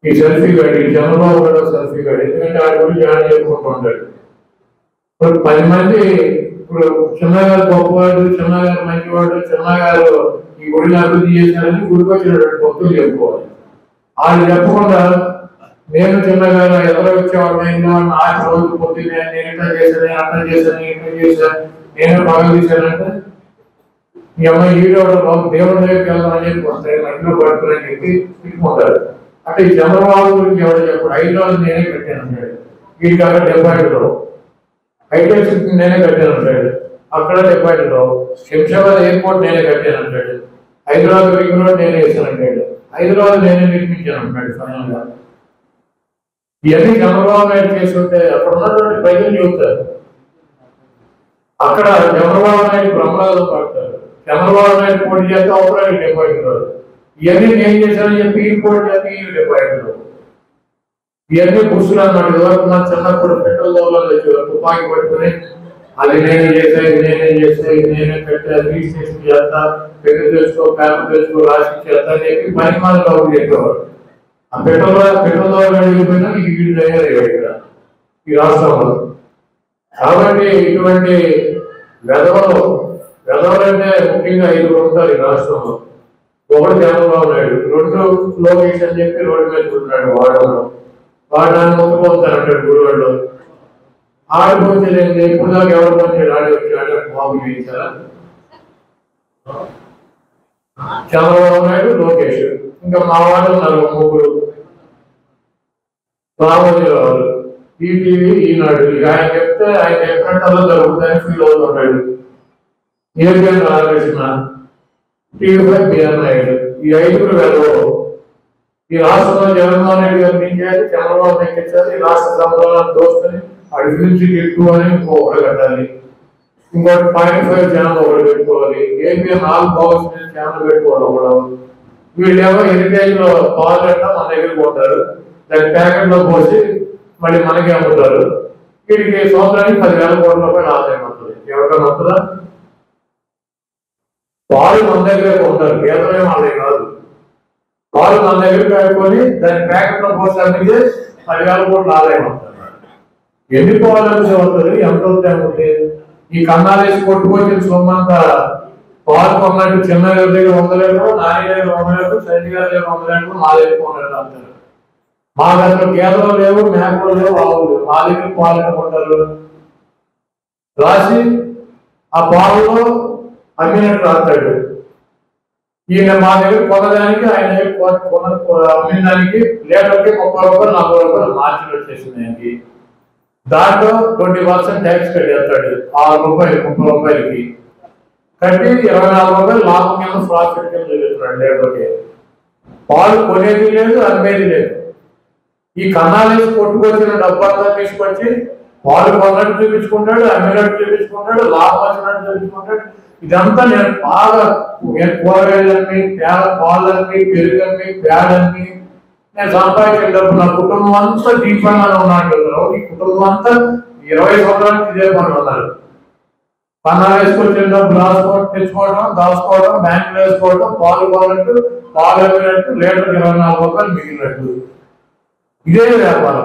ఈ సెల్ఫీ గాడి ఈ చంద్రబాబు కూడా సెల్ఫీ గాడి ఎందుకంటే ఆడి గురించి ఆడ చెప్పుకుంటూ ఉంటాడు ఇప్పుడు పది మంది ఇప్పుడు చిన్నగారు గొప్పవాడు చిన్నగారు మంచివాడు చిన్నగారు ఈ గుడిని అభివృద్ధి చేశారని గుడికి వచ్చినటువంటి భక్తులు చెప్పుకోవాలి వాళ్ళు చెప్పకుండా నేను చిన్నగారు ఎవరో వచ్చేవాడిని నాకు రోజు పొద్దున్నే నేను ఇట్లా చేశాను నేను అట్లా చేశాను ఇట్లా చేశాను నేను బాగా తీశానంటే మీ అమ్మాయి ఈడోడు బాబు దేవుడి దగ్గరికి వెళ్దామని చెప్పి వస్తాయి మధ్యలో పడుతుందని చెప్పి తిట్టుకుంటారు అంటే ఈ చంద్రబాబు గురించి ఎవరు చెప్పాడు ఐదు రోజులు నేనే కట్టాను అన్నాడు వీడి కాక డెబ్బై ఐదు రోజు హైటెక్ సిటీ నేనే కట్టాను అంటాడు అక్కడ డెబ్బై ఐదు రోజు శంషాబాద్ ఎయిర్పోర్ట్ నేనే కట్టాను అంటాడు హైదరాబాద్ రింగ్ రోడ్ నేనే వేసాను అంటాడు హైదరాబాద్ నేనే నిర్మించాను అంటాడు ఫైనల్ గా ఇవన్నీ చంద్రబాబు నాయుడు చేస్తుంటే అక్కడ ఉన్నటువంటి ప్రజలు చెబుతారు అక్కడ చంద్రబాబు నాయుడు బ్రహ్మరాజు పడతారు చంద్రబాబు నాయుడు పోటీ చేస్తే అవసరానికి డెబ్బై ఐదు రోజులు ఇవన్నీ నేను చేశానని చెప్పి ఈ పోటీ చేస్తే ఈ డెబ్బై ఐదు రోజులు ఇవన్నీ పురుషులు అన్నమాట ఇదివరకు మా చిన్నప్పుడు పెట్రోల్ దోవలో తుపాకీ పట్టుకుని అది నేనే చేసా ఇది నేనే చేసా ఇది నేనే పెట్టా రిజిస్ట్రేషన్ చేస్తా పెళ్లి తెచ్చుకో పేపర్ తెచ్చుకో రాసి చేస్తా అని చెప్పి పని మాల కబుర్ చెప్పేవాడు ఆ పెట్రోల్ పెట్రోల్ దోవలో వెళ్ళిపోయినా ఈ వీళ్ళు తయారయ్యాడు ఇక్కడ ఈ రాష్ట్రంలో కాబట్టి ఇటువంటి వెధవలు వెధవలు అంటే ముఖ్యంగా ఐదుగురు ఉంటారు ఈ రాష్ట్రంలో ఒకటి చంద్రబాబు నాయుడు రెండు లోకేష్ అని చెప్పి రోడ్డు మీద కూర్చున్నాడు వాడలో వాడు నన్ను మొక్కుపోతారంటాడు గుడివాళ్ళు ఆడిపోతే ఇప్పుడు దాకా ఎవరు వచ్చాడు ఆడి వచ్చాడు బాబు చేయించారా చంద్రబాబు నాయుడు లోకేష్ ఇంకా మా వాళ్ళు ఉన్నారు ముగ్గురు రామోజీరావు ఈటీవీ ఈనాడు ఇక ఆయన చెప్తే ఆయన చెప్పినట్టల్లా జరుగుతుందని ఫీల్ అవుతుంటాడు ABN Radhakrishna TV five BR Naidu ఈ ఐదుగురు వెళ్ళవు ఈ రాష్ట్రంలో జగన్మోహన్ రెడ్డి గారు పెంచారు చంద్రబాబు ఎక్కించారు ఈ రాష్ట్ర సంబంధాలను దోసుకొని వాడి ఫిలిమ్స్ ఎక్కువ అని ఇంకో ఒకటి కట్టాలి ఇంకోటి పాయింట్ ఫైవ్ ఛానల్ ఒకటి పెట్టుకోవాలి ఏపీఎన్ నాలుగు బాక్స్ మీద ఛానల్ పెట్టుకోవాలి ఒకడు వీళ్ళేమో హెరిటేజ్ లో పాలు కట్ట మన దగ్గర పోతారు దాని ప్యాకెట్ లో పోసి మళ్ళీ మనకి అమ్ముతారు వీడికి సంవత్సరానికి పదివేల కోట్ల రూపాయలు ఆదాయం వస్తుంది ఎవరికైనా వస్తుందా పాలు మన దగ్గరే కొంటారు కేవలం వాళ్ళే కాదు పాలు మన దగ్గర కాకొని దాని ప్యాకెట్ లో పోసి అమ్మితే పదివేల కోట్ల ఆదాయం వస్తుంది ఎన్ని పోవాలని వస్తుంది ఎంత అవుతుంది ఈ కన్నాలు వేసి కొట్టుకొచ్చిన సొమ్మంతా పాలు కొన్నట్టు చిన్న గారి దగ్గర వంద లీటరు నాని దగ్గర వంద లీటరు సైని గారి దగ్గర వంద లీటరు మా దగ్గర కొన్నట్టు అంటారు మా దగ్గర గేదెలు లేవు మేకలు లేవు ఆవులు లేవు మా దగ్గర పాలు ఎట్టుకుంటారు రాసి ఆ పాలలో అమ్మినట్టు రాస్తాడు ఈయన మా దగ్గర కొనడానికి ఆయన దగ్గర కొ- కొన కొ- అమ్మిన దానికి లీటర్కి ముప్పై రూపాయలు నలభై రూపాయలు మార్జిన్ వచ్చేసింది ఆయనకి దాంట్లో ట్వంటీ పర్సెంట్ ట్యాక్స్ కట్టేస్తాడు ఆరు రూపాయలు ముప్పై రూపాయలకి కట్టి ఇరవై నాలుగు రూపాయలు లాభం కింద ప్రాఫిట్ కింద చూపిస్తున్నాడు లీటర్కి పాలు కొనేది లేదు అమ్మేది లేదు ఈ కన్నాలేసి కొట్టుకొచ్చిన డబ్బంతా తీసుకొచ్చి పాలు కొన్నట్టు చూపించుకుంటాడు అమ్మినట్టు చూపించుకుంటాడు లాభం వచ్చినట్టు చూపించుకుంటాడు ఇదంతా నేను బాగా నేను కూరగాయలన్నీ పేడ పాలన్నీ పెరుగన్ని పేడన్ని నేను సంపాదించిన డబ్బు నా కుటుంబం అంతా దీపంగానే ఉన్నాను కదా ఈ కుటుంబం అంతా ఇరవై సంవత్సరానికి ఇదే పని ఉన్నారు పన్నాలు వేసుకొచ్చిన డబ్బు రాసుకోవడం తెచ్చుకోవడం దాచుకోవడం బ్యాంకులో వేసుకోవడం పాలు కొన్నట్టు పాలు అమ్మినట్టు లీటర్ ఇరవై నాలుగు రూపాయలు మిగిలినట్టు ఇదే వ్యాపారం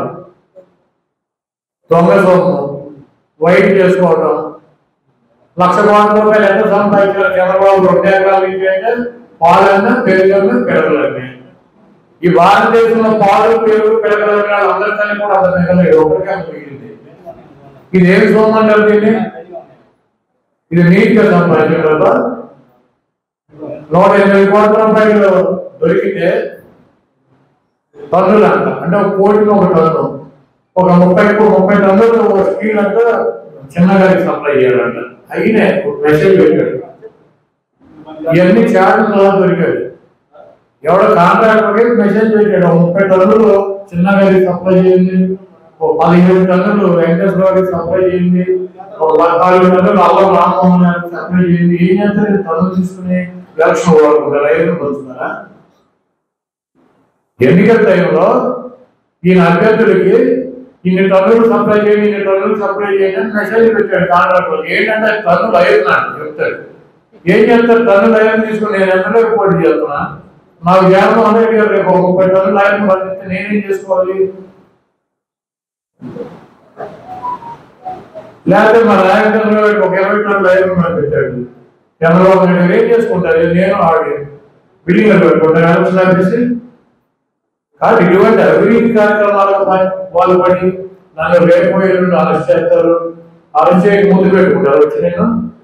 దొంగ సొమ్ము వైట్ చేసుకోవటం లక్ష కోట్ల రూపాయలు ఎంత సంపాదించారు చంద్రబాబు రెండు ఎకరాలు ఇచ్చేయంటే పాలన్నా పెరుగన్నా పెరగలన్నీ ఈ భారతదేశంలో పాలు పెరుగు పెరగలని అందరి తల్లి కూడా అంత మిగలేదు ఒకరికే అంత మిగిలింది ఇది ఏమి సొమ్ము అంటారు దీన్ని ఇది నీట్గా సంపాదించిన కదా నూట ఎనిమిది కోట్ల రూపాయలు దొరికితే టన్నులు అంట అంటే ఒక కోటికి ఒక టన్ను ఒక ముప్పై ముప్పై టన్నులు ఒక స్టీల్ అంతా చిన్నగారికి సప్లై చేయాలంట అయినే ఒక మెసేజ్ పెట్టాడు ఇవన్నీ ఛానల్ దొరికాడు ఎవడో కాంట్రాక్టర్కి మెసేజ్ పెట్టాడు ఒక ముప్పై టన్నులు చిన్నగారికి సప్లై చేయండి ఒక పదిహేడు టన్నులు వెంకటేశ్వరరావుకి సప్లై చేయండి ఒక పద్నాలుగు టన్నులు అల్లం రామ్మోహన్ గారికి సప్లై చేయండి ఏం చేస్తారు ఈ టన్నులు తీసుకుని ఎలక్షన్ వాడుకుంటారు రైతులు పొందుతున్నారా ఎన్నికల టైంలో ఈయన అభ్యర్థులకి ఇన్ని టన్నులు సప్లై చేయండి ఇన్ని టన్నులు సప్లై చేయండి అని మెసేజ్ పెట్టాడు కాంట్రాక్టర్ ఏంటంటే టన్నులు అయ్యున్నాడు చెప్తాడు ఏం చేస్తారు టన్నులు అయ్యని తీసుకుని నేను ఎంతలో పోటీ చేస్తున్నా నాకు జగన్మోహన్ రెడ్డి గారు రేపు ఒక ముప్పై టన్నులు లాయర్ పండిస్తే నేనేం చేసుకోవాలి లేకపోతే మా నాయకులు ఒక ఇరవై టన్నుల లాయర్ పెట్టాడు చంద్రబాబు నాయుడు గారు ఏం చేసుకుంటారు నేను ఆడి బిల్డింగ్ పెట్టుకుంటాను ఎలక్షన్ ఆఫీసి కాదు ఇటువంటి అవినీతి కార్యక్రమాలకు ప- వాళ్ళు పడి నన్ను రేపు ఎల్లుండి అరెస్ట్ చేస్తారు అరెస్ట్ చేయక ముందు పెట్టుకుంటారు వచ్చి నేను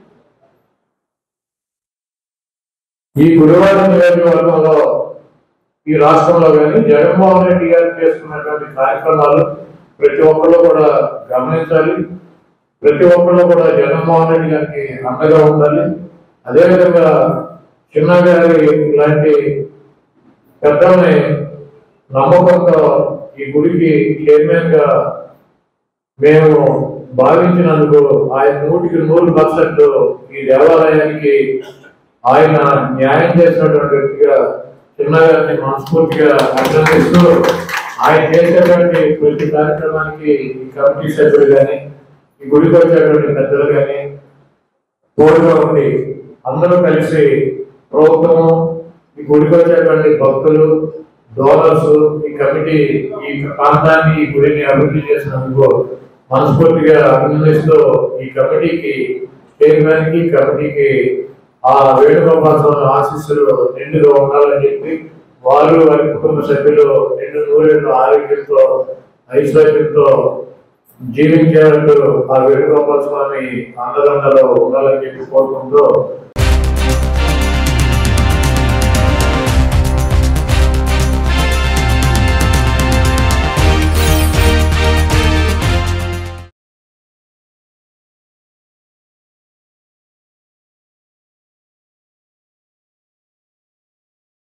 ఈ గురువార నియోజకవర్గంలో ఈ రాష్ట్రంలో కానీ జగన్మోహన్ రెడ్డి గారు చేస్తున్నటువంటి కార్యక్రమాలు ప్రతి ఒక్కళ్ళు కూడా గమనించాలి ప్రతి ఒక్కళ్ళు కూడా జగన్మోహన్ రెడ్డి గారికి అండగా ఉండాలి అదేవిధంగా చిన్న గారి ఇలాంటి పెద్దల్ని నమ్మకంతో ఈ గుడికి చైర్మన్ గా మేము భావించినందుకు ఆయన నూటికి నూరు పర్సెంట్ ఈ దేవాలయానికి ఆయన న్యాయం చేసినటువంటి వ్యక్తిగా చిన్నగారిని మనస్ఫూర్తిగా అభినందిస్తూ ఆయన చేసేటువంటి ప్రతి కార్యక్రమానికి ఈ కమిటీ సభ్యులు కానీ ఈ గుడికి వచ్చేటువంటి పెద్దలు కానీ తోడుగా ఉండి అందరూ కలిసి ప్రభుత్వము ఈ గుడికి వచ్చేటువంటి భక్తులు డోనర్స్ ఈ కమిటీ ఈ ప్రాంతాన్ని ఈ గుడిని అభివృద్ధి చేసినందుకు మనస్ఫూర్తిగా అభినందిస్తూ ఈ కమిటీకి చైర్మన్ కి కమిటీకి ఆ వేణుగోపాల స్వామి ఆశీస్సులు నిండుగా ఉండాలని చెప్పి వారు వారి కుటుంబ సభ్యులు నిండు నూరేళ్ళు ఆరోగ్యంతో ఐశ్వర్యంతో జీవించేటట్టు ఆ వేణుగోపాల స్వామి అండదండలో ఉండాలని చెప్పి కోరుకుంటూ